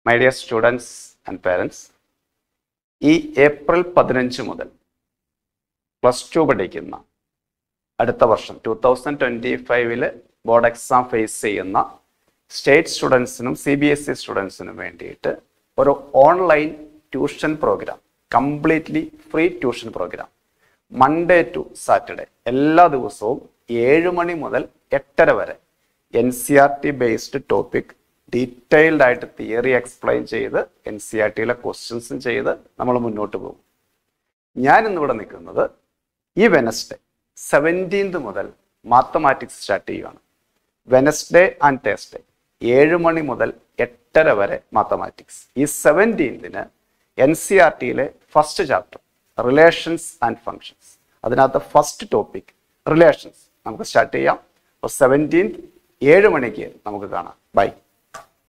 my dear students and parents ഈ April പതിനഞ്ച് മുതൽ പ്ലസ് ടു പഠിക്കുന്ന അടുത്ത വർഷം ടു തൗസൻഡ് ട്വൻറ്റി ഫൈവില് ബോർഡ് എക്സാം ഫേസ് ചെയ്യുന്ന സ്റ്റേറ്റ് സ്റ്റുഡൻസിനും സി ബി എസ് ഇ സ്റ്റുഡൻസിനും വേണ്ടിയിട്ട് ഒരു online tuition program completely free tuition program Monday to Saturday എല്ലാ ദിവസവും ഏഴ് മണി മുതൽ എട്ടര വരെ N C R T based topic detailed ആയിട്ട് തിയറി എക്സ്പ്ലെയിൻ ചെയ്ത് എൻ സി ആർ ടിയിലെ ക്വസ്റ്റ്യൻസും ചെയ്ത് നമ്മൾ മുന്നോട്ട് പോകും ഞാൻ ഇന്നിവിടെ നിൽക്കുന്നത് ഈ വെനസ്ഡേ സെവൻറ്റീൻത് മുതൽ മാത്തമാറ്റിക്സ് സ്റ്റാർട്ട് ചെയ്യുകയാണ് വെനസ്ഡേ ആൻഡ് തേഴ്സ്ഡേ ഏഴ് മണി മുതൽ എട്ടര വരെ മാത്തമാറ്റിക്സ് ഈ സെവൻറ്റീൻതിന് എൻ സി ആർ ടിയിലെ first chapter relations and functions അതിനകത്ത് ഫസ്റ്റ് ടോപ്പിക് റിലേഷൻസ് നമുക്ക് സ്റ്റാർട്ട് ചെയ്യാം അപ്പോൾ സെവൻറ്റീൻത് ഏഴ് മണിക്ക് നമുക്ക് കാണാം ബൈ